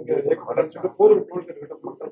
இங்க இயக்கப்படாதுன்னு சொல்லிட்டு போரூர் போலீஸ் கிட்ட மக்கள்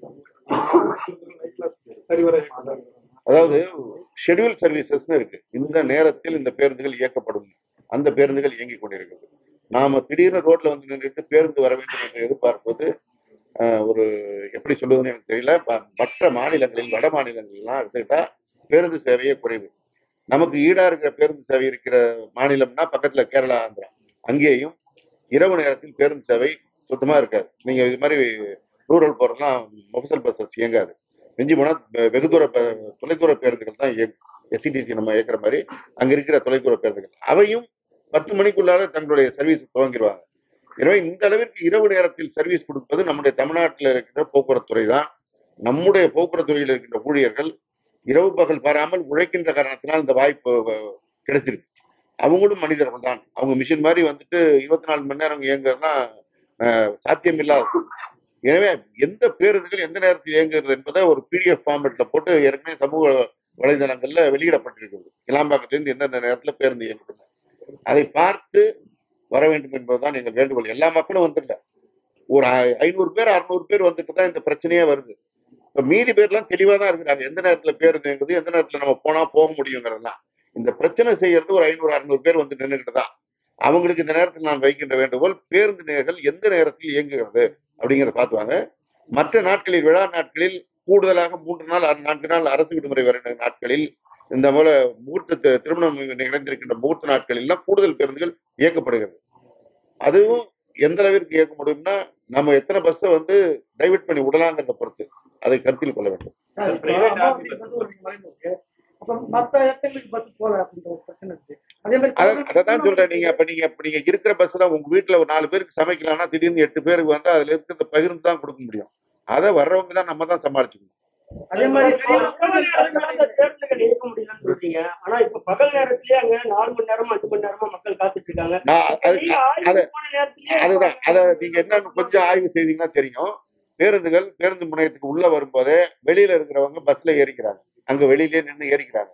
போராட்டம் சரிவர இயக்கப்படாது அதாவது ஷெட்யூல் சர்வீசஸ்னு இருக்கு இந்த நேரத்தில் இந்த பேருந்துகள் இயக்கப்படும் அந்த பேருந்துகள் இயங்கிக் கொண்டிருக்கிறது நாம திடீர்னு ரோட்ல வந்து நின்றுட்டு பேருந்து வர வேண்டும் என்று எதிர்பார்ப்பது ஆஹ், ஒரு எப்படி சொல்லுவதுன்னு எனக்கு தெரியல ப- மற்ற மாநிலங்களில் வட மாநிலங்கள்லாம் எடுத்துக்கிட்டா பேருந்து சேவையே குறைவு நமக்கு ஈடா இருக்கிற பேருந்து சேவை இருக்கிற மாநிலம்னா பக்கத்துல கேரளா ஆந்திரா அங்கேயும் இரவு நேரத்தில் பேருந்து சேவை சுத்தமா இருக்காது நீங்க இது மாதிரி ரூரல் போறதுலாம் மொபசல் பஸ்ஸஸ் இயங்காது மிஞ்சி போனா வெ- வெகு தூர ப- தொலைதூர பேருந்துகள் தான் இயங்கும் எஸ்சிடிசி நம்ம இயக்குற மாதிரி அங்க இருக்கிற தொலைதூர பேருந்துகள் அவையும் பத்து மணிக்குள்ளார தங்களுடைய சர்வீஸ் துவங்கிடுவாங்க எனவே இந்த அளவிற்கு இரவு நேரத்தில் சர்வீஸ் கொடுப்பது நம்முடைய தமிழ்நாட்டில் இருக்கின்ற போக்குவரத்து துறை தான் நம்முடைய போக்குவரத்து துறையில் இருக்கின்ற ஊழியர்கள் இரவு பகல் பாராமல் உழைக்கின்ற காரணத்தினால் இந்த வாய்ப்பு அஹ், கிடைச்சிருக்கு அவங்களும் மனிதர்கள் தான் அவங்க மிஷின் மாதிரி வந்துட்டு இருபத்தி நாலு மணி நேரம் இயங்குறதுனா அஹ், சாத்தியம் இல்லாதது எனவே எந்த பேருந்துகள் எந்த நேரத்தில் இயங்குகிறது என்பதை ஒரு பிடிஎஃப் ஃபார்மேட்ல போட்டு ஏற்கனவே சமூக வலைதளங்கள்ல வெளியிடப்பட்டிருக்கிறது கிளாம்பாக்கத்திலிருந்து எந்தெந்த நேரத்துல பேருந்து இயங்குது அதை பார்த்து வர வேண்டும் என்பதுதான் எங்கள் வேண்டுகோள் எல்லா மக்களும் வந்துடல ஒரு ஐ- ஐநூறு பேர் அறுநூறு பேர் வந்துட்டு தான் இந்த பிரச்சனையே வருது இப்ப மீதி பேர்லாம் தெளிவா தான் இருக்கிறாங்க எந்த நேரத்துல பேருந்து இயங்குது எந்த நேரத்துல நம்ம போனா போக முடியுங்கிறதெல்லாம் இந்த பிரச்சனை செய்யறது ஒரு ஐநூறு அறுநூறு பேர் வந்து நின்றுகிட்டு தான் அவங்களுக்கு இந்த நேரத்தில் நான் வைக்கின்ற வேண்டுகோள் பேருந்து நிலையங்கள் எந்த நேரத்தில் இயங்குகிறது அப்படிங்கிறத பார்த்துவாங்க மற்ற நாட்களில் விழா நாட்களில் கூடுதலாக மூன்று நாள் ஆறு நான்கு நாள் அரசு விடுமுறை வருகின்ற நாட்களில் இந்த போல முகூர்த்த தி- திருமணம் நிகழ்ந்திருக்கின்ற முகூர்த்த நாட்களில் எல்லாம் கூடுதல் பேருந்துகள் இயக்கப்படுகிறது அதுவும் எந்த அளவிற்கு இயக்க முடியும்னா நம்ம எத்தனை பஸ்ஸை வந்து டைவர்ட் பண்ணி விடலாங்கிறத பொறுத்து அதை கருத்தில் கொள்ள வேண்டும் சார், இப்ப private அம்மாவடி office. வந்து ஒரு மறைமுக அப்ப மத்த இடங்களுக்கு பஸ் போல அப்படின்ற ஒரு பிரச்சனை இருக்கு அதே மாதிரி அத- அதைத்தான் சொல்றேன் நீங்க இப்ப நீங்க இப்ப நீங்க இருக்கிற பஸ் தான் உங்க வீட்டுல ஒரு நாலு பேருக்கு சமைக்கலாம்னா திடீர்னு எட்டு பேருக்கு வந்து அதுல இருக்கிற பகிர்ந்து தான் கொடுக்க முடியும் அதை வர்றவங்க தான் நம்ம தான் சமாளிச்சுக்கணும் அதே மாதிரி பகல் நேரத்துல அந்த பேருந்துகள் இயக்க முடியலன்னு சொல்றீங்க ஆனா இப்ப பகல் நேரத்திலேயே அங்க நாலு மணி நேரமா அஞ்சு மணி நேரமா மக்கள் காத்துட்டு இருக்காங்க நான் அது நீங்க ஆய்வு அது- போன நேரத்திலேயே அதுதான் அத நீங்க என்னன்னு கொஞ்சம் ஆய்வு செய்தீங்கன்னா தெரியும் பேருந்துகள் பேருந்து முனையத்துக்கு உள்ள வரும்போதே வெளியில இருக்கிறவங்க பஸ்ல ஏறிக்கிறாங்க அங்க வெளியிலே நின்று ஏறிக்கிறாங்க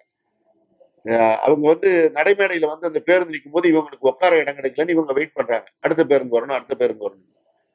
அஹ் அவங்க வந்து நடைமேடையில வந்து அந்த பேருந்து நிற்கும் போது இவங்களுக்கு உட்கார இடம் கிடைக்கலன்னு இவங்க வெயிட் பண்றாங்க அடுத்த பேருந்து வரணும் அடுத்த பேருந்து வரணும்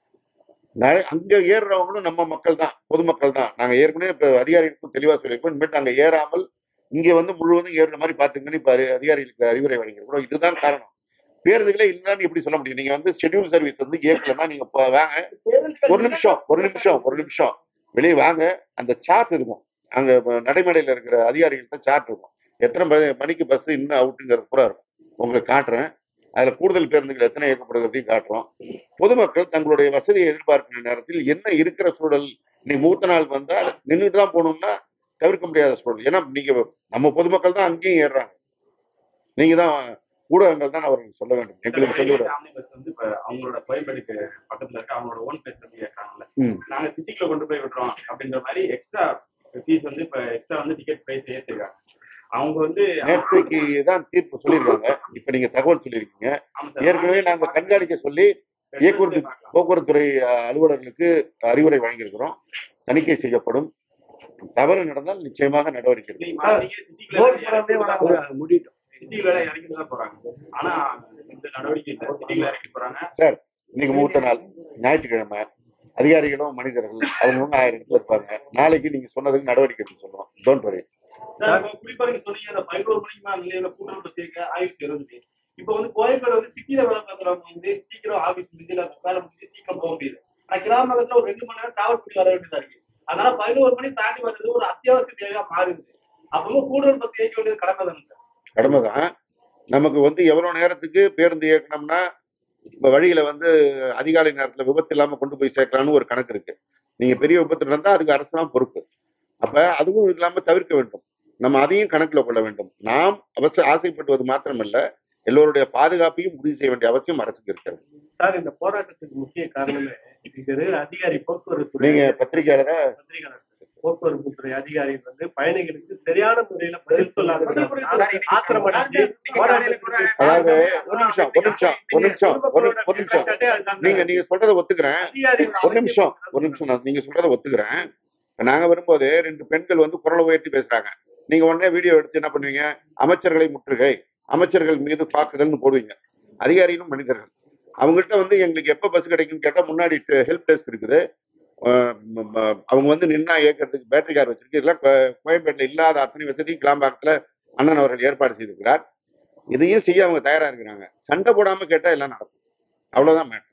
நட- அங்க ஏறுறவங்களும் நம்ம மக்கள் தான் பொதுமக்கள் தான் நாங்க ஏற்கனவே இப்ப அதிகாரிகளுக்கும் தெளிவா சொல்லியிருக்கோம் இனிமேட்டு அங்க ஏறாமல் இங்க வந்து முழுவதும் ஏறுற மாதிரி பாத்துங்கன்னு இப்ப அறி- அதிகாரிகளுக்கு அறிவுரை வழங்கியிருக்கிறோம் இதுதான் காரணம் பேருந்துகளே இல்லைன்னு எப்படி சொல்ல முடியும் நீங்க வந்து ஷெட்யூல் சர்வீஸ் வந்து இயக்கலன்னா நீங்க போ- வாங்க பேருந்துகள் ஒரு நிமிஷம் ஒரு நிமிஷம் ஒரு நிமிஷம் வெளியே வாங்க அந்த சார்ட் இருக்கும் அங்க ம- நடைமேடையில இருக்கிற அதிகாரிகள்ட்ட சார்ட் இருக்கும் எத்தனை மணி- மணிக்கு பஸ் இன்னும் அவுட்டுங்கிறது பூரா இருக்கும் உங்களுக்கு காட்டுறேன் அதுல கூடுதல் பேருந்துகள் எத்தனை இயக்கப்படுகிறதையும் காட்டுறோம் பொதுமக்கள் தங்களுடைய வசதியை எதிர்பார்க்கிற நேரத்தில் என்ன இருக்கிற சூழல் நீ மூத்த நாள் வந்தா நின்றுட்டு தான் போகணும்னா தவிர்க்க முடியாத சூழல் ஏன்னா நீங்க நம்ம பொதுமக்கள் தான் அங்கேயும் ஏறுறாங்க நீங்க தான் ஊடகங்கள் தான் அவர்கள் சொல்ல வேண்டும் எங்களுக்கு சொல்லி விட பஸ் வந்து இப்ப அவங்களோட கோயம்பேடுக்கு பக்கத்துல இருக்க அவங்களோட ஓன் பிளேஸ் வந்து கேட்கறாங்கல்ல ம். நாங்க சிட்டிக்குள்ள கொண்டு போய் விடுறோம் அப்படின்ற மாதிரி எக்ஸ்ட்ரா ஃபீஸ் வந்து இப்ப எக்ஸ்ட்ரா வந்து டிக்கெட் பிரைஸ் ஏத்திருக்காங்க அவங்க வந்து நேற்றைக்கு தான் தீர்ப்பு சொல்லியிருக்காங்க இப்ப நீங்க தகவல் சொல்லியிருக்கீங்க ஆமா சார். ஏற்கனவே நாங்க கண்காணிக்க சொல்லி இயக்குவரத்து போக்குவரத்துறை அஹ், அலுவலர்களுக்கு அறிவுரை வழங்கியிருக்கிறோம் தணிக்கை செய்யப்படும் தவறு நடந்தால் நிச்சயமாக நடவடிக்கை எடுக்கும் நீங்க பாத்தீங்க, சிட்டிக்குள்ள ரோடு போடாமலே வராங்க. முடிட்டோம் சிட்டிக்குள்ள இறக்கி தான் போறாங்க ஆனா இந்த நடவடிக்கை இல்ல சிட்டிக்குள்ள இறக்கி போறாங்க சார் இன்னைக்கு மூத்த நாள் ஞாயிற்றுக்கிழமை அதிகாரிகளும் மனிதர்கள் அவங்கவுங்க ஆயிரம் இடத்துல இருப்பாங்க நாளைக்கு நீங்க சொன்னதுக்கு நடவடிக்கை எடுக்க சொல்றோம் டோன்ட் வரி சார், இப்ப குறிப்பா நீங்க சொன்னீங்க அந்த பதினோரு மணிக்கு மேல நிலையில கூட்டம் சேர்க்க ஆயிரத்தி இருபது இப்ப வந்து கோயம்பேடு வந்து சிட்டியில வேலை பார்க்கறவங்க வந்து சீக்கிரம் ஆபீஸ் முடிஞ்சு இல்ல வேலை முடிஞ்சு சீக்கிரம் போக முடியுது ஆனா கிராமத்துல ஒரு ரெண்டு மணி நேரம் டிராவல் பண்ணி வர வேண்டியதா இருக்கு அதனால பதினோரு மணி தாண்டி வர்றது ஒரு அத்தியாவசிய தேவையா மாறுது அப்பவும் கூடுதல் பஸ் இயக்க வேண்டியது கடமை தானே சார் கடமைதான் நமக்கு வந்து எவ்வளவு நேரத்துக்கு பேருந்து இயக்கணும்னா இப்ப வழியில வந்து அதிகாலை நேரத்துல விபத்து இல்லாம கொண்டு போய் சேர்க்கலாம்னு ஒரு கணக்கு இருக்கு நீங்க பெரிய விபத்து நடந்தா அதுக்கு அரசு தான் பொறுப்பு அப்ப அதுவும் இல்லாம தவிர்க்க வேண்டும் நம்ம அதையும் கணக்குல கொள்ள வேண்டும் நாம் அவசிய ஆசைப்படுவது மாத்திரமல்ல எல்லோருடைய பாதுகாப்பையும் உறுதி செய்ய வேண்டிய அவசியம் அரசுக்கு இருக்கிறது சார் இந்த போராட்டத்துக்கு முக்கிய காரணமே இது அதிகாரி போக்குவரத்து நீங்க பத்திரிகையாளர பத்திரிகையாளர் போக்குவரத்து துறை அதிகாரி வந்து பயணிகளுக்கு சரியான முறையில பதில் சொல்லாத ஆக்கிரமணிச்சு போராட்டத்துக்கு அதாவது ஒரு நிமிஷம் ஒரு நிமிஷம் ஒரு நிமிஷம் ஒரு ஒரு நிமிஷம் நீங்க நீங்க சொல்றதை ஒத்துக்கிறேன் ஒரு நிமிஷம் ஒரு நிமிஷம் நான் நீங்க சொல்றதை ஒத்துக்கிறேன் இப்ப நாங்க வரும்போது ரெண்டு பெண்கள் வந்து குரலை உயர்த்தி பேசுறாங்க நீங்க உடனே வீடியோ எடுத்து என்ன பண்ணுவீங்க அமைச்சர்களை முற்றுகை அமைச்சர்கள் மீது தாக்குதல்னு போடுவீங்க அதிகாரிகளும் மனிதர்கள் அவங்ககிட்ட வந்து எங்களுக்கு எப்போ பஸ் கிடைக்கும்னு கேட்டால் முன்னாடி ஹெல்ப் டெஸ்க் இருக்குது அஹ் ம- ம- அவங்க வந்து நின்னா ஏற்கிறதுக்கு பேட்டரி கார் வச்சிருக்கு இதெல்லாம் கோ- கோயம்பேட்டில் இல்லாத அத்தனை வசதி கிளாம்பாக்கத்தில் அண்ணன் அவர்கள் ஏற்பாடு செய்திருக்கிறார் இதையும் செய்ய அவங்க தயாரா இருக்கிறாங்க சண்டை போடாம கேட்டா எல்லாம் நடக்கும் அவ்வளவுதான் மேட்டர்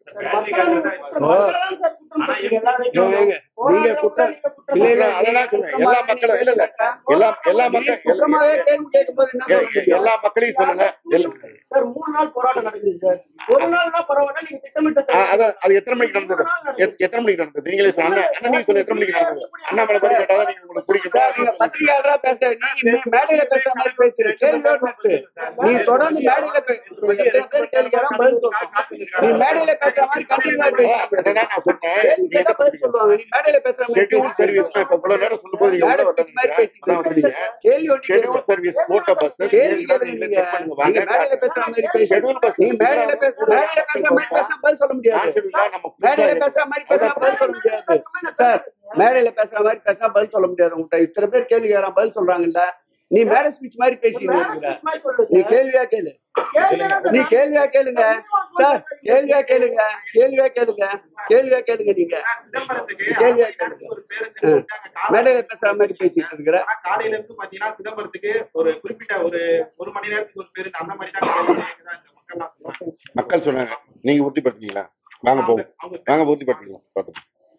நீங்க குற்றம் இல்ல இல்ல அதெல்லாம் சொல்றேன். எல்லா மக்களும் இல்ல இல்ல எல்லா எல்லா மக்கள் குற்றமாவே கேள்வி கேட்கும்போது என்ன எ- சொல்ல எ- முடியும்? எல்லா மக்களையும் சொல்லுங்க எல்லா- சார் மூணு நாள் போராட்டம் நடக்குது சார் ஒரு நாள்னா பரவாயில்ல நீங்க திட்டமிட்ட ஆ, அதான் அது எத்தனை மணிக்கு நடந்தது எத்- எத்தனை மணிக்கு நடந்தது நீங்களே சொல்லுங்க அண்ணா அண்ணா நீங்க சொல்லுங்க எத்தனை மணிக்கு நடந்தது அண்ணாமலை பத்தி கேட்டாதான் நீங்க உங்களுக்கு பிடிக்கும் சார், நீங்க பத்திரிகையாளரா பேச நீங்க மே- மேடையில பேசுற மாதிரி பேசுறீங்க கேள்வியோட நிறுத்து. நீ தொடர்ந்து மேடையில பே- எத்தனை பேர் கேள்வி கேட்டா பதில் சொல்லணும் நீ மேடையில பேசுற மாதிரி கண்டினியூவா பேசுறீங்க அதான் நான் சொன்னேன் கேள்வி கேட்டா பதில் சொல்லுவாங்க நீ மேடையில பேசுற மாதிரி ஷெட்யூல் சர்வீஸ் இப்ப இவ்வளவு நேரம் சொல்லும் போது நீங்க உள்ள மேடை வரல மாதிரி பேசிட்டு அதான் வந்தீங்க கேள்வி ஒண்ணு கேளு. ஷெட்யூல் சர்வீஸ் போட்ட பஸ் கேள்வி கேளுங்க நீங்க நீங்க மேடையில பேசுற மாதிரி பேசுறீங்க ஷெட்யூல் பஸ் நீ மேடையில பேச மேடையில பேசுற மாதிரி பேசினா பதில் சொல்ல முடியாது நம்ம மேடையில பேசுற மாதிரி பேசினா பதில் சொல்ல முடியாது சார் மேடையில பேசுற மாதிரி பேசினா பதில் சொல்ல முடியாது உங்ககிட்ட இத்தனை பேர் கேள்வி கேட்கறான் பதில் சொல்றாங்கல்ல நீ மேடை ஸ்பீச் மாதிரி பேசிட்டு இருக்கிற நீ கேள்வியா கேளு நீ கேள்வியா கேளுங்க சார் கேள்வியா கேளுங்க கேள்வியா கேளுங்க கேள்வியா கேளுங்க நீங்க சிதம்பரத்துக்கு கேள்வியா கேளுங்க ஒரு பேருந்து ஆ. மேடையில பேசுற மாதிரி பேசிட்டு இருக்கிற ஆனா காலையில இருந்து பாத்தீங்கன்னா சிதம்பரத்துக்கு ஒரு குறிப்பிட்ட ஒரு ஒரு மணி நேரத்துக்கு ஒரு பேருந்து அந்த மாதிரி தான் காலையில இயங்குதா இந்த மக்கள்லாம் சொல்றாங்க. மக்கள் சொன்னாங்க நீங்க உறுதிப்படுத்தீங்களா வாங்க போவோம் அவங்க வாங்க உறுதிப்படுத்தீங்களா பார்த்தோம்.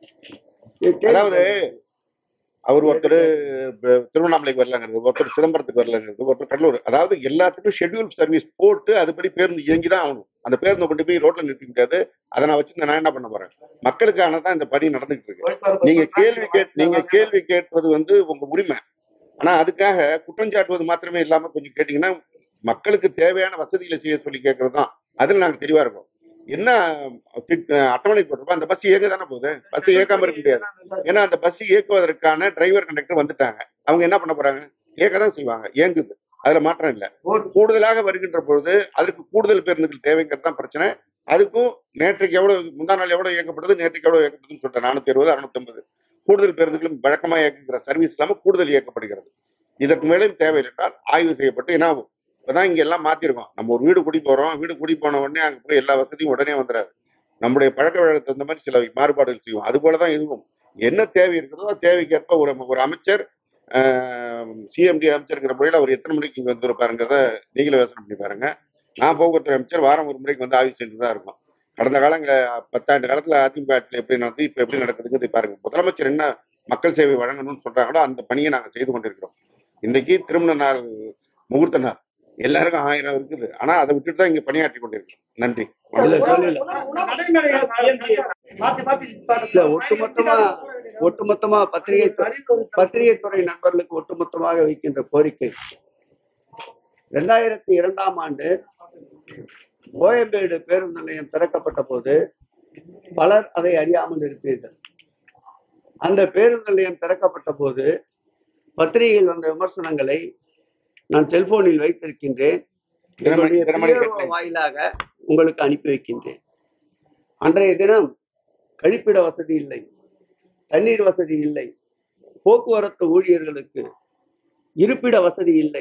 அதாவது அவர் ஒருத்தர் ப- திருவண்ணாமலைக்கு வரலங்கிறது ஒருத்தர் சிதம்பரத்துக்கு வரலங்கிறது ஒருத்தர் கடலூர் அதாவது எல்லாத்துக்கும் ஷெட்யூல் சர்வீஸ் போட்டு அதுபடி பேருந்து இயங்கி தான் ஆகணும் அந்த பேருந்தை கொண்டு போய் ரோட்ல நிறுத்த முடியாது அதை நான் வச்சு நான் என்ன பண்ண போறேன் மக்களுக்கான தான் இந்த பணி நடந்துகிட்டு இருக்கு நீங்க கேள்வி கேட் நீங்க கேள்வி கேட்பது வந்து உங்க உரிமை ஆனா அதுக்காக குற்றஞ்சாட்டுவது மாத்திரமே இல்லாம கொஞ்சம் கேட்டீங்கன்னா மக்களுக்கு தேவையான வசதிகளை செய்ய சொல்லி கேட்கறது தான் அதுல நாங்க தெளிவா இருக்கோம் என்ன திட்- அட்டவணை போட்டிருப்போம் அந்த பஸ் இயங்க தானே போகுது பஸ் இயக்காம இருக்க முடியாது ஏன்னா அந்த பஸ் இயக்குவதற்கான டிரைவர் கண்டக்டர் வந்துட்டாங்க அவங்க என்ன பண்ண போறாங்க இயக்க தான் செய்வாங்க இயங்குது அதுல மாற்றம் இல்லை கூடுதலாக வருகின்ற பொழுது அதற்கு கூடுதல் பேருந்துகள் தேவைங்கிறது தான் பிரச்சனை அதுக்கும் நேற்றைக்கு எவ்வளவு முந்தா நாள் எவ்வளவு இயக்கப்படுது நேற்றைக்கு எவ்வளவு இயக்கப்படுதுன்னு சொல்லிட்டேன் நானூத்தி அறுபது அறுநூத்தி கூடுதல் பேருந்துகளும் வழக்கமாக இயக்குகிற சர்வீஸ் இல்லாம கூடுதல் இயக்கப்படுகிறது இதற்கு மேலும் தேவையில்லை என்றால் ஆய்வு செய்யப்பட்டு என்ன ஆகும் இப்பதான் இங்க எல்லாம் மாத்திருக்கோம் நம்ம ஒரு வீடு குடி போறோம் வீடு குடி போன உடனே அங்க போய் எல்லா வசதியும் உடனே வந்துடாது நம்முடைய பழக்க வழக்கத்துக்கு தகுந்த மாதிரி சில மாறுபாடுகள் செய்வோம் அது போலதான் இதுவும் என்ன தேவை இருக்கிறதோ அந்த தேவைக்கேற்ப ஒரு ஒரு அமைச்சர் சிஎம்டி அமைச்சருங்கிற முறையில் அவர் எத்தனை மணிக்கு இங்க வந்திருப்பாருங்கிறத நீங்களே யோசனை பண்ணி பாருங்க நான் போக்குவரத்து அமைச்சர் வாரம் ஒரு முறைக்கு வந்து ஆய்வு செஞ்சு தான் இருக்கும் கடந்த காலங்கள பத்தாண்டு காலத்துல அதிமுக ஆட்சியில் எப்படி நடந்து இப்ப எப்படி நடக்குதுங்கிறது பாருங்க முதலமைச்சர் என்ன மக்கள் சேவை வழங்கணும்னு சொல்றாங்களோ அந்த பணியை நாங்க செய்து கொண்டிருக்கிறோம் இன்னைக்கு திருமண நாள் முகூர்த்த நாள் எல்லாருக்கும் ஆயிரம் இருக்குது ஆனா அதை விட்டுட்டு தான் இங்க பணியாற்றி கொண்டிருக்கிறோம் நன்றி இல்ல சொல்லல நடைமுறைகள் மாத்தி மாத்தி இல்ல ஒட்டுமொத்தமா ஒட்டுமொத்தமா பத்திரிகை துறை- பத்திரிகை துறை நண்பர்களுக்கு ஒட்டுமொத்தமாக வைக்கின்ற கோரிக்கை இரண்டாயிரத்தி இரண்டாம் ஆண்டு கோயம்பேடு பேருந்து நிலையம் திறக்கப்பட்ட போது பலர் அதை அறியாமல் இருப்பீர்கள் அந்த பேருந்து நிலையம் திறக்கப்பட்ட போது பத்திரிகையில் வந்த விமர்சனங்களை நான் செல்போனில் வைத்திருக்கின்றேன் தினமணி- என்னுடைய தினமணி PRO headline. வாயிலாக உங்களுக்கு அனுப்பி வைக்கின்றேன் அன்றைய தினம் கழிப்பிட வசதி இல்லை தண்ணீர் வசதி இல்லை போக்குவரத்து ஊழியர்களுக்கு இருப்பிட வசதி இல்லை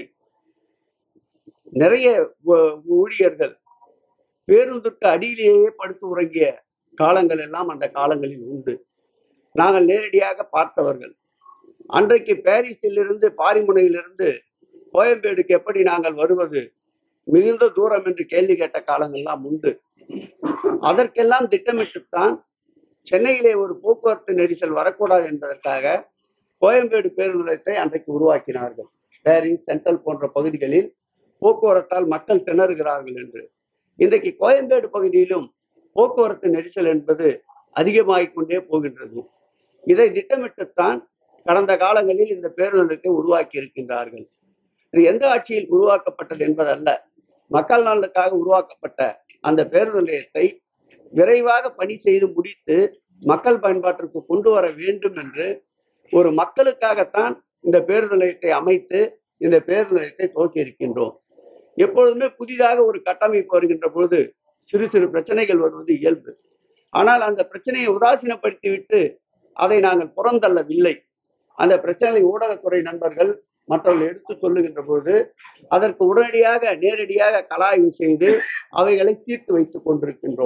நிறைய ஊ- ஊழியர்கள் பேருந்துக்கு அடியிலேயே படுத்து உறங்கிய காலங்கள் எல்லாம் அந்த காலங்களில் உண்டு நாங்கள் நேரடியாக பார்த்தவர்கள் அன்றைக்கு பாரிஸிலிருந்து பாரிமுனையிலிருந்து கோயம்பேடுக்கு எப்படி நாங்கள் வருவது மிகுந்த தூரம் என்று கேள்வி கேட்ட காலங்கள்லாம் உண்டு அதற்கெல்லாம் திட்டமிட்டுத்தான் சென்னையிலே ஒரு போக்குவரத்து நெரிசல் வரக்கூடாது என்பதற்காக கோயம்பேடு பேருந்து நிலையத்தை அன்றைக்கு உருவாக்கினார்கள் பாரிஸ் சென்ட்ரல் போன்ற பகுதிகளில் போக்குவரத்தால் மக்கள் திணறுகிறார்கள் என்று இன்றைக்கு கோயம்பேடு பகுதியிலும் போக்குவரத்து நெரிசல் என்பது அதிகமாகிக் கொண்டே போகின்றது இதை திட்டமிட்டுத்தான் கடந்த காலங்களில் இந்த பேருந்து நிலையத்தை உருவாக்கி இருக்கின்றார்கள் இது எந்த ஆட்சியில் உருவாக்கப்பட்டது என்பதல்ல மக்கள் நலனுக்காக உருவாக்கப்பட்ட அந்த பேருந்து நிலையத்தை விரைவாக பணி செய்து முடித்து மக்கள் பயன்பாட்டிற்கு கொண்டு வர வேண்டும் என்று ஒரு மக்களுக்காகத்தான் இந்த பேருந்து நிலையத்தை அமைத்து இந்த பேருந்து நிலையத்தை துவக்கி இருக்கின்றோம் எப்பொழுதுமே புதிதாக ஒரு கட்டமைப்பு வருகின்ற பொழுது சிறு சிறு பிரச்சனைகள் வருவது இயல்பு ஆனால் அந்த பிரச்சனையை உதாசீனப்படுத்திவிட்டு அதை நாங்கள் புறந்தள்ளவில்லை அந்த பிரச்சனைகளை ஊடகத்துறை நண்பர்கள் மற்றவர்கள் எடுத்து சொல்லுகின்ற பொழுது அதற்கு உடனடியாக நேரடியாக கலாய்வு செய்து அவைகளை தீர்த்து வைத்துக் கொண்டிருக்கின்றோம்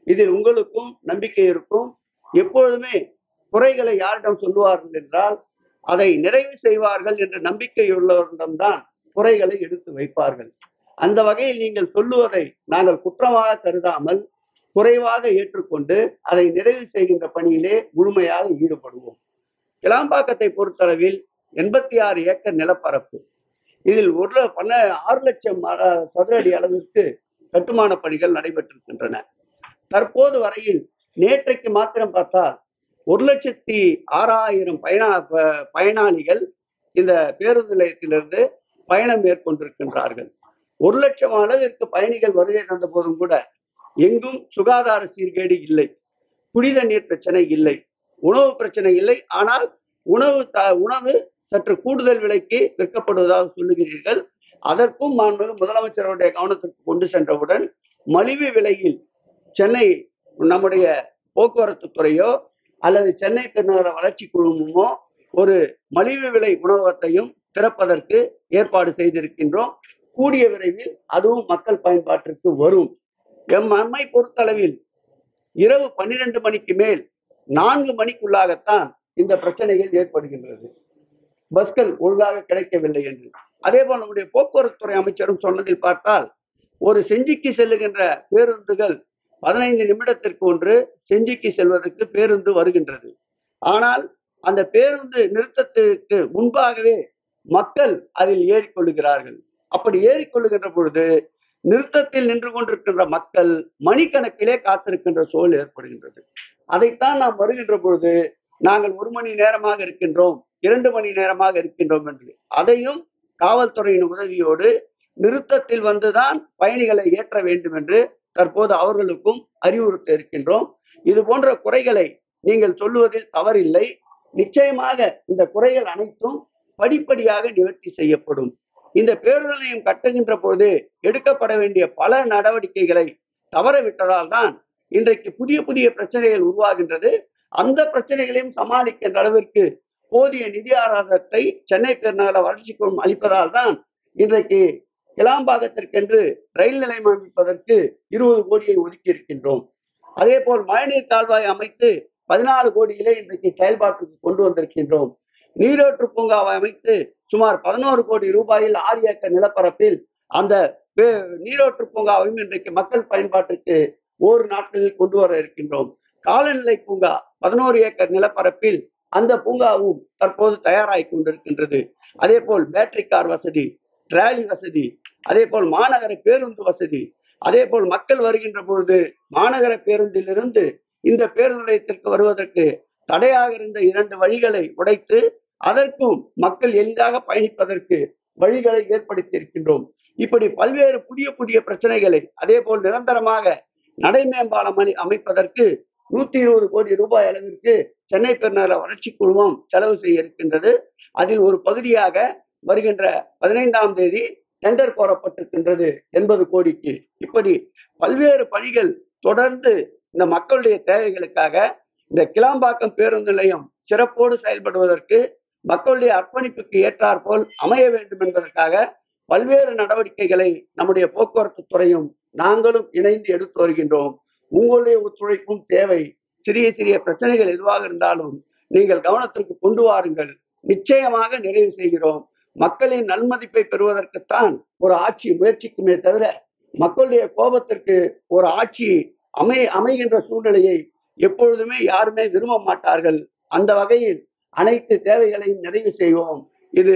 இதில் உங்களுக்கும் நம்பிக்கை இருக்கும் எப்பொழுதுமே குறைகளை யாரிடம் சொல்லுவார்கள் என்றால் அதை நிறைவு செய்வார்கள் என்ற நம்பிக்கையுள்ளவரிடம்தான் குறைகளை எடுத்து வைப்பார்கள் அந்த வகையில் நீங்கள் சொல்லுவதை நாங்கள் குற்றமாக கருதாமல் குறைவாக ஏற்றுக்கொண்டு அதை நிறைவு செய்கின்ற பணியிலே முழுமையாக ஈடுபடுவோம் கிளாம்பாக்கத்தை பொறுத்தளவில் எண்பத்தி ஆறு ஏக்கர் நிலப்பரப்பு இதில் ஒரு ல- பன்ன ஆறு லட்சம் அ- சதுர அடி அளவிற்கு கட்டுமான பணிகள் நடைபெற்றிருக்கின்றன தற்போது வரையில் நேற்றைக்கு மாத்திரம் பார்த்தால் ஒரு லட்சத்தி ஆறாயிரம் பயணா ப- பயனாளிகள் இந்த பேருந்து நிலையத்திலிருந்து பயணம் மேற்கொண்டிருக்கின்றார்கள் ஒரு லட்சம் அளவிற்கு பயணிகள் வருகை தந்த போதும் கூட எங்கும் சுகாதார சீர்கேடு இல்லை குடித நீர் பிரச்சனை இல்லை உணவு பிரச்சனை இல்லை ஆனால் உணவு த உணவு சற்று கூடுதல் விலைக்கு விற்கப்படுவதாக சொல்லுகிறீர்கள் அதற்கும் மாண்புமிகு முதலமைச்சருடைய கவனத்திற்கு கொண்டு சென்றவுடன் மலிவு விலையில் சென்னை நம்முடைய போக்குவரத்து துறையோ அல்லது சென்னை பெருநகர வளர்ச்சி குழுமமோ ஒரு மலிவு விலை உணவகத்தையும் திறப்பதற்கு ஏற்பாடு செய்திருக்கின்றோம் கூடிய விரைவில் அதுவும் மக்கள் பயன்பாட்டிற்கு வரும் எம் நம்மை பொறுத்தளவில் இரவு பன்னிரண்டு மணிக்கு மேல் நான்கு மணிக்குள்ளாகத்தான் இந்த பிரச்சனைகள் ஏற்படுகின்றது பஸ்கள் ஒழுங்காக கிடைக்கவில்லை என்று அதே போல் நம்முடைய போக்குவரத்து துறை அமைச்சரும் சொன்னதில் பார்த்தால் ஒரு செஞ்சிக்கு செல்லுகின்ற பேருந்துகள் பதினைந்து நிமிடத்திற்கு ஒன்று செஞ்சிக்கு செல்வதற்கு பேருந்து வருகின்றது ஆனால் அந்த பேருந்து நிறுத்தத்திற்கு முன்பாகவே மக்கள் அதில் ஏறிக்கொள்ளுகிறார்கள் அப்படி ஏறிக்கொள்ளுகின்ற பொழுது நிறுத்தத்தில் நின்று கொண்டிருக்கின்ற மக்கள் மணிக்கணக்கிலே காத்திருக்கின்ற சூழல் ஏற்படுகின்றது அதைத்தான் நாம் வருகின்ற பொழுது நாங்கள் ஒரு மணி நேரமாக இருக்கின்றோம் இரண்டு மணி நேரமாக இருக்கின்றோம் என்று அதையும் காவல்துறையின் உதவியோடு நிறுத்தத்தில் வந்துதான் பயணிகளை ஏற்ற வேண்டும் என்று தற்போது அவர்களுக்கும் அறிவுறுத்த இருக்கின்றோம் இது போன்ற குறைகளை நீங்கள் சொல்லுவதில் தவறில்லை நிச்சயமாக இந்த குறைகள் அனைத்தும் படிப்படியாக நிவர்த்தி செய்யப்படும் இந்த பேருந்து நிலையம் கட்டுகின்ற போது எடுக்கப்பட வேண்டிய பல நடவடிக்கைகளை தவறவிட்டதால் தான் இன்றைக்கு புதிய புதிய பிரச்சனைகள் உருவாகின்றது அந்த பிரச்சனைகளையும் சமாளிக்கின்ற அளவிற்கு போதிய நிதி ஆதாரத்தை சென்னை பெருநகர வளர்ச்சி குழுமம் அளிப்பதால் தான் இன்றைக்கு கிளாம்பாக்கத்திற்கென்று ரயில் நிலையம் அமைப்பதற்கு இருபது கோடியை ஒதுக்கி இருக்கின்றோம் அதே போல் மழைநீர் கால்வாய் அமைத்து பதினாலு கோடியிலே இன்றைக்கு செயல்பாட்டுக்கு கொண்டு வந்திருக்கின்றோம் நீரோற்று பூங்காவை அமைத்து சுமார் பதினோரு கோடி ரூபாயில் ஆறு ஏக்கர் நிலப்பரப்பில் அந்த வே- நீரோற்று பூங்காவையும் இன்றைக்கு மக்கள் பயன்பாட்டுக்கு ஓரு நாட்களில் கொண்டு வர இருக்கின்றோம் காலநிலை பூங்கா பதினோரு ஏக்கர் நிலப்பரப்பில் அந்த பூங்காவும் தற்போது தயாராகி கொண்டிருக்கின்றது அதே போல் பேட்டரி கார் வசதி டிராலி வசதி அதே போல் மாநகர பேருந்து வசதி அதே போல் மக்கள் வருகின்ற பொழுது மாநகர பேருந்திலிருந்து இந்த பேருந்து நிலையத்திற்கு வருவதற்கு தடையாக இருந்த இரண்டு வழிகளை உடைத்து அதற்கும் மக்கள் எளிதாக பயணிப்பதற்கு வழிகளை ஏற்படுத்தி இருக்கின்றோம் இப்படி பல்வேறு புதிய புதிய பிரச்சனைகளை அதே போல் நிரந்தரமாக நடை மேம்பாலம் அணி- அமைப்பதற்கு நூத்தி இருபது கோடி ரூபாய் அளவிற்கு சென்னை பெருநகர வளர்ச்சி குழுமம் செலவு செய்ய இருக்கின்றது அதில் ஒரு பகுதியாக வருகின்ற பதினைந்தாம் தேதி டெண்டர் கோரப்பட்டிருக்கின்றது எண்பது கோடிக்கு இப்படி பல்வேறு பணிகள் தொடர்ந்து இந்த மக்களுடைய தேவைகளுக்காக இந்த கிளாம்பாக்கம் பேருந்து நிலையம் சிறப்போடு செயல்படுவதற்கு மக்களுடைய அர்ப்பணிப்புக்கு ஏற்றாற்போல் அமைய வேண்டும் என்பதற்காக பல்வேறு நடவடிக்கைகளை நம்முடைய போக்குவரத்து துறையும் நாங்களும் இணைந்து எடுத்து வருகின்றோம் உங்களுடைய ஒத்துழைப்பும் தேவை சிறிய சிறிய பிரச்சனைகள் எதுவாக இருந்தாலும் நீங்கள் கவனத்திற்கு கொண்டு வாருங்கள் நிச்சயமாக நிறைவு செய்கிறோம் மக்களின் நன்மதிப்பை பெறுவதற்குத்தான் ஒரு ஆட்சி முயற்சிக்குமே தவிர மக்களுடைய கோபத்திற்கு ஒரு ஆட்சி அமை அமைகின்ற சூழ்நிலையை எப்பொழுதுமே யாருமே விரும்ப மாட்டார்கள் அந்த வகையில் அனைத்து தேவைகளையும் நிறைவு செய்வோம் இது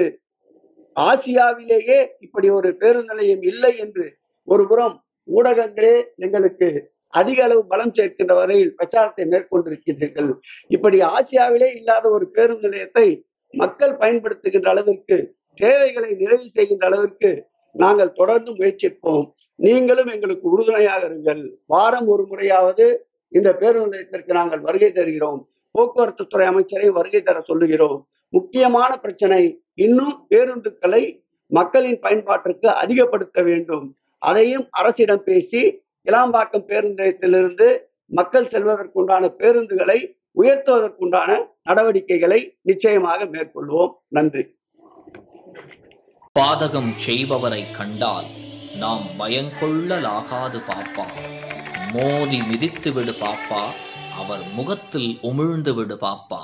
ஆசியாவிலேயே இப்படி ஒரு பேருந்து நிலையம் இல்லை என்று ஒரு புறம் ஊடகங்களே எங்களுக்கு அதிக அளவு பலம் சேர்க்கின்ற வரையில் பிரச்சாரத்தை மேற்கொண்டிருக்கின்றீர்கள் இப்படி ஆசியாவிலே இல்லாத ஒரு பேருந்து நிலையத்தை மக்கள் பயன்படுத்துகின்ற அளவிற்கு தேவைகளை நிறைவு செய்கின்ற அளவிற்கு நாங்கள் தொடர்ந்து முயற்சிப்போம் நீங்களும் எங்களுக்கு உறுதுணையாக இருங்கள் வாரம் ஒரு முறையாவது இந்த பேருந்து நிலையத்திற்கு நாங்கள் வருகை தருகிறோம் போக்குவரத்து துறை அமைச்சரை வருகை தர சொல்லுகிறோம் முக்கியமான பிரச்சனை இன்னும் பேருந்துகளை மக்களின் பயன்பாட்டிற்கு அதிகப்படுத்த வேண்டும் அதையும் அரசிடம் பேசி இளாம்பாக்கம் பேருந்து நிலையத்திலிருந்து மக்கள் செல்வதற்குண்டான பேருந்துகளை உயர்த்துவதற்குண்டான நடவடிக்கைகளை நிச்சயமாக மேற்கொள்வோம் நன்றி பாதகம் செய்பவரை கண்டால் நாம் பயங்கொள்ளலாகாது பாப்பா மோதி மிதித்து விடு பாப்பா அவர் முகத்தில் உமிழ்ந்து விடு பாப்பா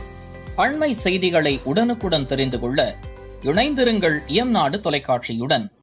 அண்மை செய்திகளை உடனுக்குடன் தெரிந்து கொள்ள இணைந்திருங்கள் இயம்நாடு தொலைக்காட்சியுடன்